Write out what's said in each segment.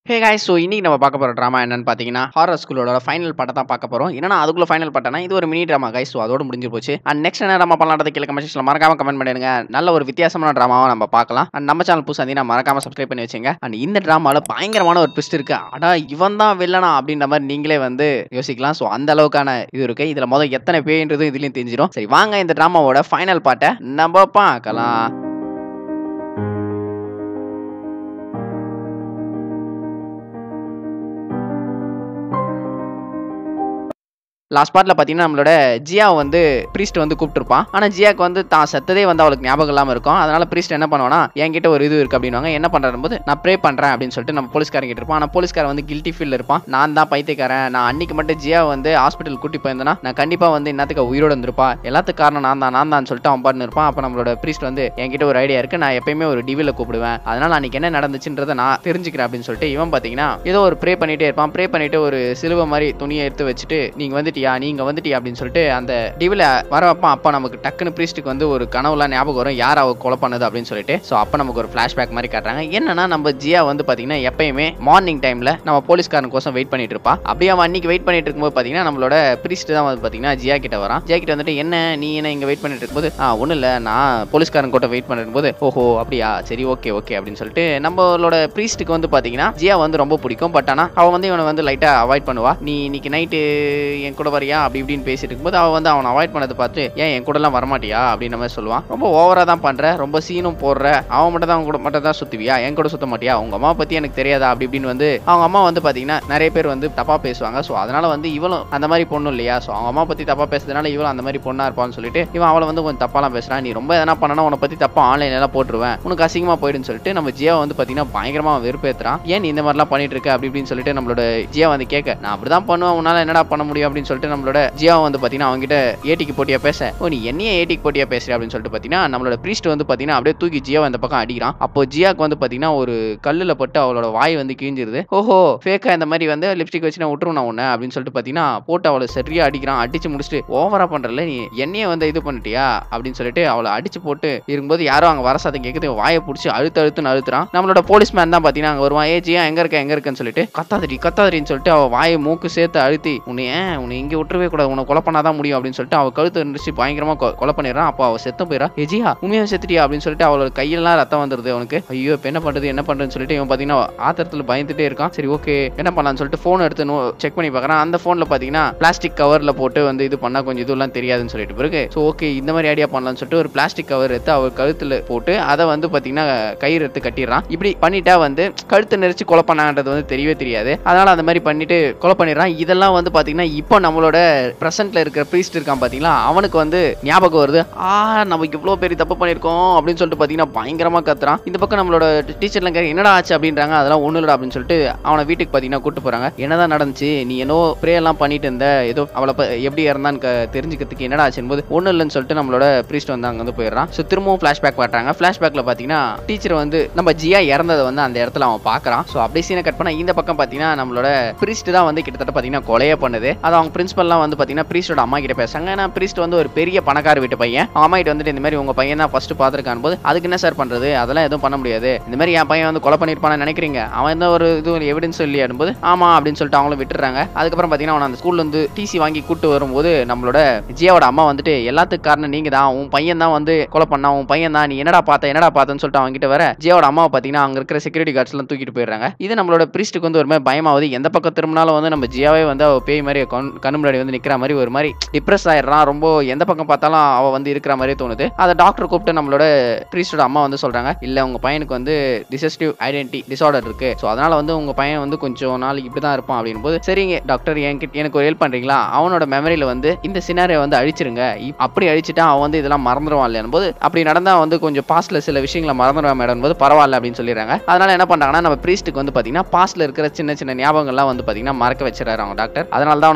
ஹே guys so இன்னைக்கு நம்ம பார்க்க போகிற ட்ராமா என்னன்னு பார்த்தீங்கன்னா ஹாரர் ஸ்கூலோட ஃபைனல் பாட்டை தான் பார்க்க போகிறோம் என்னன்னா அதுக்குள்ள ஃபைனல் பாட்டனா இது ஒரு மினி ட்ராமா guys ஸோ அதோட முடிஞ்சு போச்சு அண்ட் நெக்ஸ்ட் என்ன ட்ராமா பண்ணலான்றதை கீழே கமெண்ட்ஸில் மறக்காம கமெண்ட் பண்ணிடுங்க நல்ல ஒரு வித்தியாசமான ட்ராமாவை நம்ம பார்க்கலாம் அண்ட் நம்ம சேனல் புதுசாக இருந்தீங்கன்னா மறக்காம சப்ஸ்கிரைப் பண்ணி வச்சுங்க அண்ட் இந்த ட்ராமாவில் பயங்கரமான ஒரு ட்விஸ்ட் இருக்கு அடா இவன் தான் வில்லனா அப்படின்ற மாதிரி நீங்களே வந்து யோசிக்கலாம் ஸோ அந்த அளவுக்கான இது இருக்கு இதில் முதல் எத்தனை பேய்ன்றது இதுலையும் தெரிஞ்சிடும் சரி வாங்க இந்த ட்ராமாவோட ஃபைனல் பாட்டை நம்ம பார்க்கலாம் லாஸ்ட் பார்ட்டில் பார்த்தீங்கன்னா நம்மளோட ஜியா வந்து ப்ரீஸ்ட் வந்து கூப்பிட்டுருப்பான் ஆனால் ஜியாக்கு வந்து தான் செத்ததே வந்து அவளுக்கு ஞாபகம் இல்லாமல் இருக்கும் அதனால ப்ரீஸ்ட் என்ன பண்ணுவானா என்கிட்ட ஒரு இது இருக்கு அப்படின்வாங்க என்ன பண்ணுறது போது நான் ப்ரே பண்ணுறேன் அப்படின்னு சொல்லிட்டு நம்ம போலீஸ்காரன் கிட்ட இருப்பான் ஆனால் போலீஸ்காரன் வந்து கில்ட்டி ஃபீல் இருப்பான் நான் தான் பைத்தியக்காரன் நான் அன்னைக்கு மட்டும் ஜியா வந்து ஹாஸ்பிட்டல் கூட்டி போயிருந்தேன்னா நான் கண்டிப்பாக வந்து இன்னத்துக்கு உயிரோட இருந்திருப்பா எல்லாத்துக்கு காரணம் நான் தான் நான் தான் சொல்லிட்டு அவன் பாட்டு இருப்பான் அப்போ நம்மளோட ப்ரீஸ்ட் வந்து என்கிட்ட ஒரு ஐடியா இருக்கு நான் எப்பயுமே ஒரு டிவியில் கூப்பிடுவேன் அதனால அன்னைக்கு என்ன நடந்துச்சுன்றதை நான் தெரிஞ்சுக்கிறேன் அப்படின்னு சொல்லிட்டு இவன் பார்த்தீங்கன்னா ஏதோ ஒரு ப்ரே பண்ணிட்டே இருப்பான் ப்ரே பண்ணிட்டு ஒரு சிலுவை மாதிரி துணியை எடுத்து வச்சுட்டு நீங்க வந்துட்டியா நீங்க வந்துட்டியா அப்படின்னு சொல்லிட்டு அந்த டிவில வர வைப்பான் அப்பா நமக்கு டக்குன்னு ப்ரீஸ்ட்டுக்கு வந்து ஒரு கனவுலாம் ஞாபகம் வரும் யார் அவ கொலை பண்ணது அப்படின்னு சொல்லிட்டு ஸோ அப்போ நமக்கு ஒரு ஃபிளாஷ்பேக் மாதிரி காட்டுறாங்க என்னன்னா நம்ம ஜியா வந்து பார்த்தீங்கன்னா எப்பயுமே மார்னிங் டைம்ல நம்ம போலீஸ்காரன் கோசம் வெயிட் பண்ணிட்டு இருப்பா அப்படியே அவன் அன்னைக்கு வெயிட் பண்ணிட்டு இருக்கும்போது பார்த்தீங்கன்னா நம்மளோட ப்ரீஸ்ட் தான் வந்து பார்த்தீங்கன்னா ஜியா கிட்ட வரான் ஜியா கிட்ட வந்துட்டு என்ன நீ என்ன இங்க வெயிட் பண்ணிட்டு இருக்கும்போது ஆ ஒன்றும் இல்லை நான் போலீஸ்காரன் கூட வெயிட் பண்ணிட்டு போது ஓஹோ அப்படியா சரி ஓகே ஓகே அப்படின்னு சொல்லிட்டு நம்மளோட ப்ரீஸ்ட்டுக்கு வந்து பார்த்தீங்கன்னா ஜியா வந்து ரொம்ப பிடிக்கும் பட் ஆனால் அவன் வந்து இவனை வந்து லைட்டாக அவாய்ட் பண்ணுவா நீ இன்னைக்கு நைட்டு என் கூட வரியா அப்படி இப்படின்னு பேசிட்டு இருக்கும்போது அவன் வந்து அவனை அவாய்ட் பண்ணதை பார்த்து ஏன் என் கூடலாம் வரமாட்டியா அப்படின்ற மாதிரி சொல்லுவான் ரொம்ப ஓவராக தான் பண்ற ரொம்ப சீனும் போடுற அவன் மட்டும் தான் அவங்க கூட மட்டும் தான் சுத்துவியா என் கூட சுத்த மாட்டியா உங்க அம்மா பத்தி எனக்கு தெரியாதா அப்படி இப்படின்னு வந்து அவங்க அம்மா வந்து பாத்தீங்கன்னா நிறைய பேர் வந்து தப்பா பேசுவாங்க ஸோ அதனால வந்து இவளும் அந்த மாதிரி பொண்ணு இல்லையா ஸோ அவங்க அம்மா பத்தி தப்பா பேசுறதுனால இவளும் அந்த மாதிரி பொண்ணா இருப்பான்னு சொல்லிட்டு இவன் அவளை வந்து கொஞ்சம் தப்பாலாம் பேசுறான் நீ ரொம்ப எதனா பண்ணனா உன்னை பத்தி தப்பா ஆன்லைன்ல எல்லாம் போட்டுருவேன் உனக்கு அசிங்கமா போயிடுன்னு சொல்லிட்டு நம்ம ஜியா வந்து பாத்தீங்கன்னா பயங்கரமா வெறுப்பேத்துறான் ஏன் நீ இந்த மாதிரிலாம் பண்ணிட்டு இருக்க அப்படி இப்படின்னு சொல்லிட்டு நம்மளோட ஜியா வந்து கேட்க நான் அப்படிதான் பண்ணுவேன் உன்னால என்னடா பண்ண முடியும் அப்படின்னு சொல்லிட்டு நம்மளோட ஜியா வந்து பாத்தீங்கன்னா அவங்ககிட்ட ஏட்டிக்கு போட்டியா பேச ஓ நீ என்னைய ஏட்டிக்கு போட்டியா பேசுற அப்படின்னு சொல்லிட்டு பாத்தீங்கன்னா நம்மளோட ப்ரீஸ்ட் வந்து பாத்தீங்கன்னா அப்படியே தூக்கி ஜியாவை அந்த பக்கம் அடிக்கிறான் அப்போ ஜியாக்கு வந்து பாத்தீங்கன்னா ஒரு கல்லுல பட்டு அவளோட வாய் வந்து கிழிஞ்சிருது ஓஹோ ஃபேக்கா இந்த மாதிரி வந்து லிப்ஸ்டிக் வச்சு நான் விட்டுருவேன் நான் உன்னை அப்படின்னு சொல்லிட்டு பாத்தீங்கன்னா போட்டு அவளை சரியா அடிக்கிறான் அடிச்சு முடிச்சுட்டு ஓவரா பண்றல நீ என்னைய வந்து இது பண்ணிட்டியா அப்படின்னு சொல்லிட்டு அவளை அடிச்சு போட்டு இருக்கும்போது யாரோ அங்க வர சத்தம் கேக்குது வாயை பிடிச்சி அழுத்து அழுத்துன்னு அழுத்துறான் நம்மளோட போலீஸ் மேன் தான் பாத்தீங்கன்னா அங்க வருவான் ஏ ஜியா எங்க இருக்க எங்க இருக்கன்னு சொல்லிட்டு கத்தாதடி கத்தாதடின்னு சொல்லிட்டு அவ வாயை மூக்கு சேர்த்து அழுத்தி உன்னை ஏன் உன்னை இங்க விட்டுறவே கூடாது உன்னை கொலை பண்ணாதான் முடியும் அப்படின்னு சொல்லிட்டு அவ கழுத்து இருந்துச்சு பயங்கரமா கொ- கொலை பண்ணிடுறான் அப்போ அவ செத்து போயிடா எஜியா உண்மையாக செத்துட்டியா அப்படின்னு சொல்லிட்டு அவளோட கையெல்லாம் ரத்தம் வந்துருது அவனுக்கு ஐயோ இப்போ என்ன பண்றது என்ன பண்றதுன்னு சொல்லிட்டு இவன் பாத்தீங்கன்னா ஆத்திரத்துல பயந்துட்டே இருக்கான் சரி ஓகே என்ன பண்ணலாம்னு சொல்லிட்டு ஃபோன் எடுத்து செக் பண்ணி பார்க்கறான் அந்த ஃபோன்ல பாத்தீங்கன்னா பிளாஸ்டிக் கவர்ல போட்டு வந்து இது பண்ணா கொஞ்சம் இதெல்லாம் தெரியாதுன்னு சொல்லிட்டு பிறகு ஸோ ஓகே இந்த மாதிரி ஐடியா பண்ணலாம்னு சொல்லிட்டு ஒரு பிளாஸ்டிக் கவர் எடுத்து அவர் கழுத்துல போட்டு அதை வந்து பாத்தீங்கன்னா கயிறு எடுத்து கட்டிடுறான் இப்படி பண்ணிட்டா வந்து கழுத்து நெரிச்சு கொலை பண்ணாங்கன்றது வந்து தெரியவே தெரியாது அதனால அந்த மாதிரி பண்ணிட்டு கொலை பண்ணிடுறான் இதெல்லாம் வந்து பாத்தீங்கன்னா இப்போ நம்மளோட பிரசன்ட்ல இருக்கிற ப்ரீஸ்ட் இருக்கான் பாத்தீங்களா அவனுக்கு வந்து ஞாபகம் வருது ஆ நம்ம இவ்வளோ பெரிய தப்பு பண்ணியிருக்கோம் அப்படின்னு சொல்லிட்டு பார்த்தீங்கன்னா பயங்கரமா கத்துறான் இந்த பக்கம் நம்மளோட டீச்சர்லாம் கேட்க என்னடா ஆச்சு அப்படின்றாங்க அதெல்லாம் ஒன்றும் இல்லடா அப்படின்னு சொல்லிட்டு அவனை வீட்டுக்கு பார்த்தீங்கன்னா கூட்டு போறாங்க என்னதான் நடந்துச்சு நீ என்னோ ப்ரே எல்லாம் பண்ணிட்டு இருந்த ஏதோ அவளை ப- எப்படி இறந்தான்னு க- தெரிஞ்சுக்கிறதுக்கு என்னடா ஆச்சுன்னு போது ஒன்றும் இல்லைன்னு சொல்லிட்டு நம்மளோட ப்ரீஸ்ட் வந்து அங்கே வந்து போயிடுறான் ஸோ திரும்பவும் ஃப்ளாஷ்பேக் காட்டுறாங்க ஃப்ளாஷ்பேக்கில் பார்த்தீங்கன்னா டீச்சர் வந்து நம்ம ஜியா இறந்ததை வந்து அந்த இடத்துல அவன் பார்க்கறான் ஸோ அப்படியே சீனை கட் பண்ணா இந்த பக்கம் பார்த்தீங்கன்னா நம்மளோட ப்ரீஸ்ட் தான் வந்து கிட்டத்தட்ட பார்த்தீங்கன்னா கொலையே பண்ணுது அது அவங்க பிரின்சிபல்லாம் வந்து பார்த்தீங்கன்னா ப்ரீஸ்டோட அம்மா கிட்ட பேசுறாங்க ஏன்னா ப்ரீஸ்ட் வந்து ஒரு பெரிய பணக்கார வீட்டு பையன் அவங்க அம்மா கிட்ட வந்துட்டு இந்த மாதிரி உங்க பையன் தான் ஃபர்ஸ்ட் பார்த்துருக்கான் போது அதுக்கு என்ன சார் பண்றது அதெல்லாம் எதுவும் பண்ண முடியாது இந்த மாதிரி என் பையன் வந்து கொலை பண்ணிருப்பான்னு நினைக்கிறீங்க அவன் எந்த ஒரு இது எவிடன்ஸ் இல்லையா போது ஆமா அப்படின்னு சொல்லிட்டு அவங்களும் விட்டுறாங்க அதுக்கப்புறம் பார்த்தீங்கன்னா அவன் அந்த ஸ்கூல்ல இருந்து டிசி வாங்கி கூட்டு வரும்போது நம்மளோட ஜியாவோட அம்மா வந்துட்டு எல்லாத்துக்கு காரணம் நீங்க தான் உன் பையன் தான் வந்து கொலை பண்ணா உன் பையன் தான் நீ என்னடா பார்த்த என்னடா பார்த்தன்னு சொல்லிட்டு அவங்க கிட்ட வர ஜியாவோட அம்மாவை பார்த்தீங்கன்னா அங்க இருக்கிற செக்யூரிட்டி கார்ட்ஸ் எல்லாம் தூக்கிட்டு போயிடுறாங்க இது நம்மளோட பிரீஸ்ட்டுக்கு வந்து ஒரு மாதிரி பயமாவது எந்த பக்கம் திரும்பினாலும் வந்து நம்ம ஜியாவே வந்து அவ பேய் மாதிரி கண் கண்ணு முன்னாடி வந்து நிக்கிற மாதிரி ஒரு மாதிரி டிப்ரெஸ் ஆயிடுறான் ரொம்ப எந்த பக்கம் பார்த்தாலும் அவ வந்து இருக்கிற மாதிரியே தோணுது அதை டாக்டர் கூப்பிட்டு நம்மளோட பிரீஸ்டோட அம்மா வந்து சொல்றாங்க இல்ல உங்க பையனுக்கு வந்து டிசஸ்டிவ் ஐடென்டி டிசார்டர் இருக்கு ஸோ அதனால வந்து உங்க பையன் வந்து கொஞ்சம் நாளைக்கு இப்படி தான் இருப்பான் அப்படின் போது சரிங்க டாக்டர் என்கிட்ட எனக்கு ஒரு ஹெல்ப் பண்றீங்களா அவனோட மெமரியில வந்து இந்த சினாரியை வந்து அழிச்சிருங்க இப்- அப்படி அழிச்சிட்டா அவன் வந்து இதெல்லாம் மறந்துடுவான் இல்லையா போது அப்படி நடந்தா வந்து கொஞ்சம் பாஸ்ட்ல சில விஷயங்களை மறந்துடுவான் மேடம் போது பரவாயில்ல அப்படின்னு சொல்லிடுறாங்க அதனால என்ன பண்றாங்கன்னா நம்ம பிரீஸ்ட்டுக்கு வந்து பாத்தீங்கன்னா பாஸ்ட்ல இருக்கிற சின்ன சின்ன ஞாபகங்கள்லாம் வந்து பாத்தீங்கன்னா மறக்க வச்சிடறாரு அவங்க டாக்டர் அதனால தான் அவனை ஒரு ப்ரே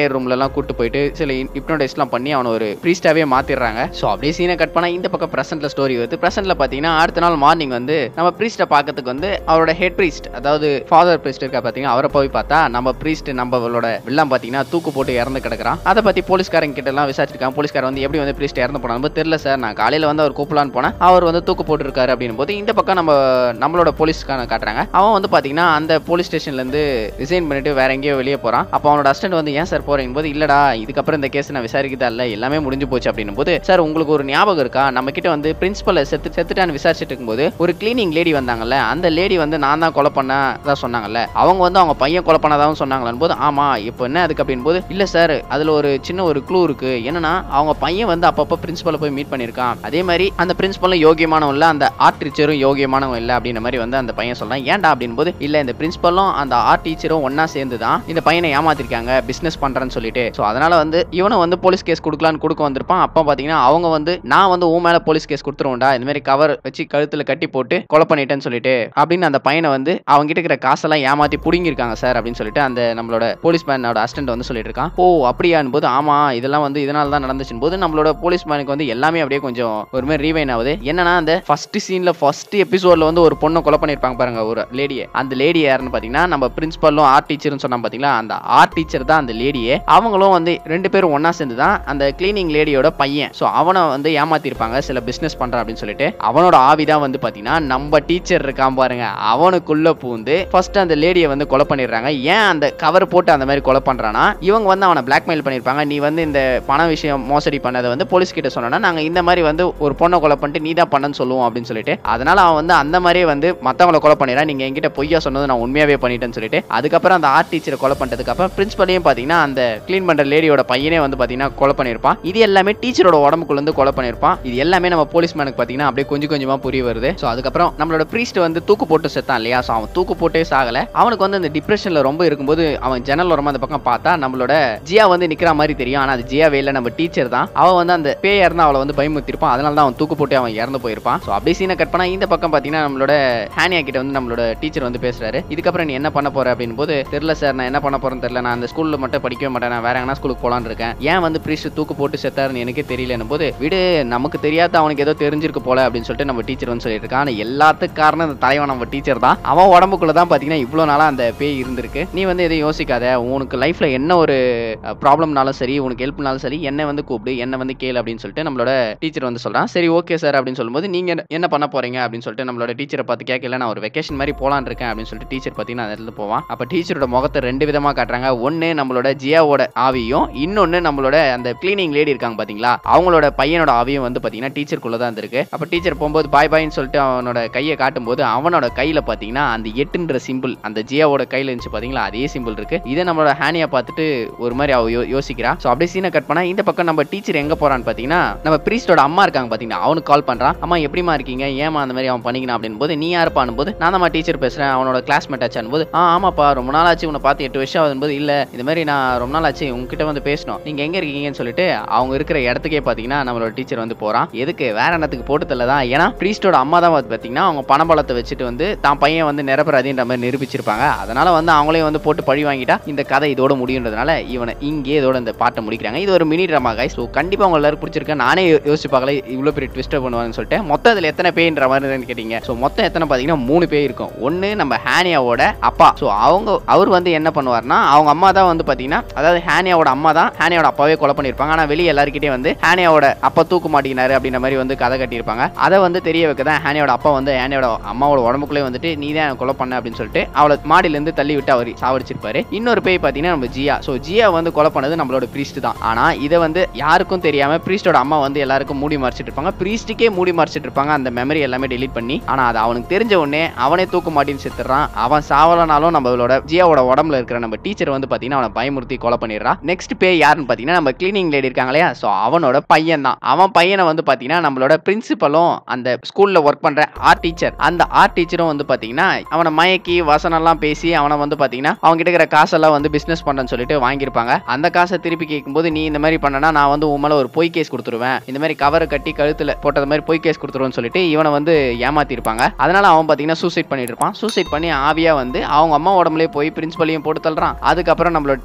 ப்ரேயர் ரூம்ல எல்லாம் கூட்டு போயிட்டு சில ஹிப்னோடைஸ்லாம் பண்ணி அவனை ஒரு ப்ரீஸ்டாவே மாத்திடுறாங்க ஸோ அப்படியே சீனை கட் பண்ணா இந்த பக்கம் பிரசன்ட்ல ஸ்டோரி வருது பிரசன்ட்ல பாத்தீங்கன்னா அடுத்த நாள் மார்னிங் வந்து நம்ம ப்ரீஸ்ட்டை பார்க்கறதுக்கு வந்து அவரோட ஹெட் ப்ரீஸ்ட் அதாவது ஃபாதர் ப்ரீஸ்ட் இருக்கா பாத்தீங்கன்னா அவரை போய் பார்த்தா நம்ம ப்ரீஸ்ட் நம்மளோட வில்லாம் பாத்தீங்கன்னா தூக்கு போட்டு இறந்து கிடக்குறான் அதை பத்தி போலீஸ்காரங்க கிட்ட எல்லாம் விசாரிச்சிருக்காங்க போலீஸ்காரர் வந்து எப்படி வந்து ப்ரீஸ்ட் இறந்து போனாங்க தெரியல சார் நான் காலையில வந்து அவர் கூப்பிடலான்னு போனேன் அவர் வந்து தூக்கு போட்டு இருக்காரு அப்படின்னும் போது இந்த பக்கம் நம்ம நம்மளோட போலீஸ்காரன் காட்டுறாங்க அவன் வந்து பாத்தீங்கன்னா அந்த போலீஸ் ஸ்டேஷன்ல இருந்து ரிசைன் பண்ணிட்டு வேற எங்கேயோ வெளியே போறான் அப்போ அவனோட அசிஸ்டன்ட் வந்து ஏன் சார் போறீங்க போது இல்லடா இதுக்கப்புறம் இந்த கேஸ் நான் விசாரிக்கிறதா இல்ல எல்லாமே முடிஞ்சு போச்சு அப்படின்னும் போது சார் உங்களுக்கு ஒரு ஞாபகம் இருக்கா நம்ம கிட்ட வந்து பிரின்சிபல் செத்து செத்துட்டான்னு விசாரிச்சுட்டு இருக்கும்போது ஒரு கிளீனிங் லேடி வந்தாங்கல்ல அந்த லேடி வந்து நான் தான் கொலை பண்ணதான் சொன்னாங்கல்ல அவங்க வந்து அவங்க பையன் கொலை பண்ணதாகவும் சொன்னாங்களான்னு போது ஆமா இப்போ என்ன அதுக்கு அப்படின் போது இல்ல சார் அதுல ஒரு சின்ன ஒரு க்ளூ இருக்கு என்னன்னா அவங்க பையன் வந்து அப்பப்போ பிரின்சிபலை போய் மீட் பண்ணியிருக்கான் அதே மாதிரி அந்த பிரின்சிபலும் யோகியமானவன் இல்ல அந்த ஆர்ட் டீச்சரும் யோகியமானவன் இல்ல அப்படின்ற மாதிரி வந்து அந்த பையன் சொல்றான் ஏன்டா அப்படின் போது இல்ல இந்த பிரின்சிபலும் அந்த ஆர்ட் டீச்சரும் ஒண்ணா சேர்ந்து தான் இந்த பையனை ஏமாத்திருக்காங்க பிசினஸ் பண்றேன்னு சொல்லிட்டு ஸோ அதனால வந்து இவனை வந்து போலீஸ் கேஸ் கொடுக்கலான்னு கொடுக்க வந்திருப்பான் அப்போ பாத்தீங்கன்னா அவங்க வந்து நான் வந்து உன் மேல போலீஸ் கேஸ் கொடுத்துருவோம்டா இந்த மாதிரி கவர் வச்சு கழுத்துல கட்டி போட்டு கொலை பண்ணிட்டேன்னு சொல்லிட்டு அப்படின்னு அந்த பையனை வந்து அவங்க கிட்ட இருக்கிற காசெல்லாம் ஏமாத்தி புடுங்கிருக்காங்க சார் அப்படின்னு சொல்லிட்டு அந்த நம்மளோட போலீஸ் மேனோட அசிஸ்டன்ட் வந்து சொல்லிட்டு இருக்கான் ஓ அப்படியான்னு போது ஆமா இதெல்லாம் வந்து இதனால தான் நடந்துச்சுன்னு போது நம்மளோட போலீஸ் மேனுக்கு வந்து எல்லாமே அப்படியே கொஞ்சம் ஒரு மாதிரி ரீவைன் ஆகுது என்னன்னா அந்த ஃபர்ஸ்ட் சீன்ல ஃபர்ஸ்ட் எபிசோட்ல வந்து ஒரு பொண்ணை கொலை பண்ணிருப்பாங்க பாருங்க ஒரு லேடியை அந்த லேடி யாருன்னு பாத்தீங்கன்னா நம்ம பிரின்சிபலும் ஆர்ட் டீச்சர்னு சொன்னா பாத்தீங்களா அந்த ஆர்ட் டீச்சர் தான் அந்த லேடியே அவங்களும் வந்து ரெண்டு பேரும் ஒண்ணா சேர்ந்து தான் அந்த கிளீனிங் லேடியோட பையன் ஸோ அவனை வந்து ஏமாத்திருப்பாங்க சில பிசினஸ் பண்றான் அப்படின்னு சொல்லிட்டு அவனோட ஆவி தான் வந்து பாத்தீங்கன்னா நம்ம டீச்சர் இருக்கான் பாருங்க அவனுக்குள்ள பூந்து ஃபர்ஸ்ட் அந்த லேடியை வந்து கொலை பண்ணிடுறாங்க ஏன் அந்த கவர் போட்டு அந்த மாதிரி கொலை பண்றானா இவங்க வந்து அவனை பிளாக்மெயில் பண்ணிருப்பாங்க நீ வந்து இந்த பண விஷயம் மோசடி பண்ணதை வந்து போலீஸ் கிட்ட சொன்னா நாங்க இந்த மாதிரி வந்து ஒரு பொண்ணை கொலை பண்ணிட்டு நீ தான் பண்ணன்னு சொல்லுவோம் அப்படின்னு சொல்லிட்டு அதனால அவன் வந்து அந்த மாதிரியே வந்து மத்தவங்கள கொலை பண்ணிடுறான் நீங்க என்கிட்ட பொய்யா சொன்னது நான் உண்மையாவே பண்ணிட்டேன்னு சொல்லிட்டு அதுக்கப்புறம் அந்த ஆர்ட் டீச்சரை கொலை பண்ணதுக்கு அப்புறம் பிரின்சிபலையும் பாத்தீங்கன்னா அந்த க்ளீன் பண்ற லேடியோட பையனே வந்து பாத்தீங்கன்னா கொலை பண்ணிருப்பான் இது எல்லாமே டீச்சரோட உடம்புக்குள்ள இருந்து கொலை பண்ணிருப்பான் இது எல்லாமே நம்ம போலீஸ் மேனுக்கு பாத்தீங்கன்னா அப்படியே கொஞ்சம் கொஞ்சமா புரிய வருது ஸோ அதுக்கப்புறம் நம்மளோட ப்ரீஸ்ட் வந்து தூக்கு போட்டு செத்தான் இல்லையா ஸோ அவன் தூக்கு போட்டே சாகல அவனுக்கு வந்து அந்த டிப்ரெஷன்ல ரொம்ப இருக்கும்போது அவன் ஜன்னல் ஓரமா அந்த பக்கம் பார்த்தா நம்மளோட ஜியா வந்து நிக்கிற மாதிரி தெரியும் ஆனா அது ஜியாவே இல்லை நம்ம டீச்சர் தான் அவன் வந்து அந்த பேய் இறந்து அவளை வந்து பயமுத்திருப்பான் அதனால தான் அவன் தூக்கு போட்டு அவன் இறந்து போயிருப்பான் ஸோ அப்படியே சீனை கட் பண்ணா இந்த பக்கம் பாத்தீங்கன்னா நம்மளோட ஹேனியா கிட்ட வந்து நம்மளோட டீச்சர் வந்து பேசுறாரு இதுக்கப்புறம் நீ என்ன பண்ண போற அப்படின்னு போது தெரியல சார் நான் என்ன பண்ண போறேன்னு தெரியல நான் அந்த ஸ்கூல்ல மட்டும் படிக்கவே மாட்டேன் நான் வேற எங்கன்னா ஸ்கூலுக்கு போலான்னு இருக்கேன் ஏன் வந்து ப்ரீஸ்ட் தூக்கு போட்டு செத்தாருன்னு எனக்கே தெரியலன்னு போது விடு நமக்கு தெரியாத அவனுக்கு ஏதோ தெரிஞ்சிருக்கு போல அப்படின்னு சொல்லிட்டு நம்ம டீச்சர் வந்து சொல்லிட்டு இருக்கான் ஆனா எல்லாத்துக்கும் காரணம் அந்த தலைவன் நம்ம டீச்சர் தான் அவன் உடம்புக்குள்ள தான் பாத்தீங்கன்னா இவ்வளவு நாளா அந்த பேய் இருந்திருக்கு நீ வந்து எதையும் யோசிக்காத உனக்கு லைஃப்ல என்ன ஒரு ப்ராப்ளம்னாலும் சரி உனக்கு ஹெல்ப்னாலும் சரி என்ன வந்து கூப்பிடு என்ன வந்து கேளு அப்படின்னு சொல்லிட்டு நம்மளோட டீச்சர் வந்து சொல்றான் சரி ஓகே சார் அப்படின்னு சொல்லும்போது நீங்க என்ன- என்ன பண்ண போறீங்க அப்படின்னு சொல்லிட்டு நம்மளோட டீச்சரை பார்த்து கேட்கல நான் ஒரு வெக்கேஷன் மாதிரி போலான்னு இருக்கேன் அப்படின்னு சொல்லிட்டு டீச்சர் பார்த்தீங்கன்னா அந்த இடத்துல போவான் அப்ப டீச்சரோட முகத்தை ரெண்டு விதமா காட்டுறாங்க ஒன்னு நம்மளோட ஜியாவோட ஆவியும் இன்னொன்னு நம்மளோட அந்த கிளீனிங் லேடி இருக்காங்க பாத்தீங்களா அவங்களோட பையனோட ஆவியும் வந்து பாத்தீங்கன்னா டீச்சருக்குள்ள தான் இருந்திருக்கு அப்ப டீச்சர் போகும்போது பாய் பாய்னு சொல்லிட்டு அவனோட கையை காட்டும்போது அவனோட கையில பாத்தீங்கன்னா அந்த எட்டுன்ற சிம்பிள் அந்த ஜியாவோட கையில இருந்துச்சு பாத்தீங்களா அதே சிம்பிள் இருக்கு இதை நம்மளோட ஹேனியா பார்த்துட்டு ஒரு மாதிரி அவ யோ- யோசிக்கிறா ஸோ அப்படியே சீனை கட் பண்ணா இந்த பக்கம் நம்ம டீச்சர் எங்க போறான்னு பாத்தீங்கன்னா நம்ம பிரீஸ்டோட அம்மா இருக்காங்க பாத்தீங்கன்னா அவனுக்கு கால் பண்றான் அம்மா எப்படிமா இருக்கீங்க ஏமா அந்த மாதிரி அவன் பண்ணிக்கினா அப்படின்னு போது நீ யாருப்பான்னு போது நான் தான் டீச்சர் பேசுறேன் அவனோட கிளாஸ்மேட் ஆச்சான் போது ஆ ஆமாப்பா ரொம்ப நாள் ஆச்சு உன்னை பார்த்து எட்டு வருஷம் ஆகும்போது இல்ல இந்த மாதிரி நான் ரொம்ப நாள் ஆச்சு உங்ககிட்ட வந்து பேசணும் நீங்க எங்க இருக்கீங்கன்னு சொல்லிட்டு அவங்க இருக்கிற இடத்துக்கே பாத்தீங்கன்னா நம்மளோட டீச்சர் வந்து போறான் எதுக்கு வேற என்னத்துக்கு போட்டு தள்ளதான் ஏன்னா பிரீஸ்டோட அம்மா தான் வந்து பாத்தீங்கன்னா அவங்க பணபலத்தை வச்சுட்டு வந்து தான் பையன் வந்து நிரப்பராதின்ற மாதிரி நிரூபிச்சிருப்பாங்க அதனால வந்து அவங்களே வந்து போட்டு பழி வாங்கிட்டா இந்த கதை இதோட முடியுன்றதுனால இவனை இங்கே இதோட இந்த பாட்டை முடிக்கிறாங்க இது ஒரு மினி ட்ராமா காய் ஸோ கண்டிப்பா உங்க எல்லாரும் பிடிச்சிருக்கேன் நானே யோ- யோசிச்சு பார்க்கல இவ்வளவு பெரிய ட்விஸ்டர் பண்ணுவாங்கன்னு சொல்லிட்டு மொத்தம் இதுல எத்தனை பேய்ன்ற மாதிரி தான் கேட்டீங்க ஸோ மொத்தம் எத்தனை பாத்தீங்கன்னா மூணு பேர் இருக்கும் ஒன்னு நம்ம ஹேனியாவோட அப்பா ஸோ அவங்க அவர் வந்து என்ன பண்ணுவார்னா அவங்க அம்மா தான் வந்து பாத்தீங்கன்னா அதாவது ஹேனியாவோட அம்மா தான் ஹேனியாவோட அப்பாவே கொலை பண்ணிருப்பாங்க ஆனா வெளியே எல்லாருக்கிட்டே வந்து ஹேனியாவோட அப்பா தூக்கு மாட்டிக்கினாரு அப்படின்ற மாதிரி வந்து கதை கட்டியிருப்பாங்க அதை வந்து தெரிய வைக்க தான் ஹேனியோட அப்பா வந்து ஹேனியோட அம்மாவோட உடம்புக்குள்ளே வந்துட்டு நீ தான் எனக்கு கொலை பண்ண அப்படின்னு சொல்லிட்டு அவளை மாடியில இருந்து தள்ளி விட்டு அவர் சாவடிச்சிருப்பாரு இன்னொரு பேய் பாத்தீங்கன்னா நம்ம ஜியா ஸோ ஜியா வந்து கொலை பண்ணது நம்மளோட பிரீஸ்ட் தான் ஆனா இதை வந்து யாருக்கும் தெரியாம பிரீஸ்டோட அம்மா வந்து எல்லாருக்கும் மூடி மறைச்சிட்டு இருப்பாங்க பிரீஸ்டுக்கே மூடி மறைச்சிட்டு இருப்பாங்க அந்த மெமரி எல்லாமே டெலீட் பண்ணி ஆனா அது அவனுக்கு தெரிஞ்ச உடனே அவனே தூக்கு மாட்டின்னு செத்துறான் அவன் சாவலனாலும் நம்மளோட ஜியாவோட உடம்புல இருக்கிற நம்ம டீச்சர் வந்து பாத்தீங்கன்னா அவனை பயமுறுத்தி கொலை பண்ணிடுறான் நெக்ஸ்ட் பேய் யாருன்னு பாத்தீங்கன்னா நம்ம கிளீனிங் லேடி இருக்காங்க இல்லையா ஸோ அவனோட பையன் தான் அவன் பையனை வந்து பாத்தீங்கன்னா நம்மளோட பிரின்சிபலும் அந்த ஸ்கூல்ல ஒர்க் பண்ற ஆர்ட் டீச்சர் அந்த ஆர்ட் டீச்சரும் வந்து பாத்தீங்கன்னா அவனை மயக்கி வசனம்லாம் பேசி அவனை வந்து பாத்தீங்கன்னா அவங்க கிட்ட இருக்கிற காசெல்லாம் வந்து பிசினஸ் பண்றேன்னு சொல்லிட்டு வாங்கியிருப்பாங்க அந்த காசை திருப்பி கேட்கும்போது நீ இந்த மாதிரி பண்ணனா நான் வந்து உன் மேல ஒரு பொய் கேஸ் கொடுத்துருவேன் இந்த மாதிரி கவரை கட்டி கழுத்துல போட்டது மாதிரி பொய் கேஸ் கொடுத்துருவேன்னு சொல்லிட்டு இவனை வந்து ஏமாத்திருப்பாங்க அதனால அவன் பாத்தீங்கன்னா சூசைட் பண்ணிட்டு இருப்பான் சூசைட் பண்ணி ஆவியா வந்து அவங்க அம்மா உடம்புலயே போய் பிரின்சிபலையும் போட்டு தள்ளுறான் அதுக்கப்புறம் நம்மளோட டீச்சர் உடம்புல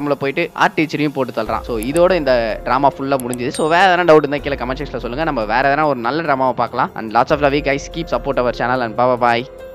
ரூம்ல போயிட்டு ஆர்ட் டீச்சரையும் போட்டு தள்ளுறான் ஸோ இதோட இந்த ட்ராமா ஃபுல்லாக முடிஞ்சுது ஸோ வேற எதனா டவுட் இருந்தால் கீழே கமெண்ட் செக்ஷனில் சொல்லுங்க நம்ம வேற எதனா ஒரு நல்ல ட்ராமாவை பார்க்கலாம் and lots of love guys keep support அவர் சேனல் அண்ட் பாய்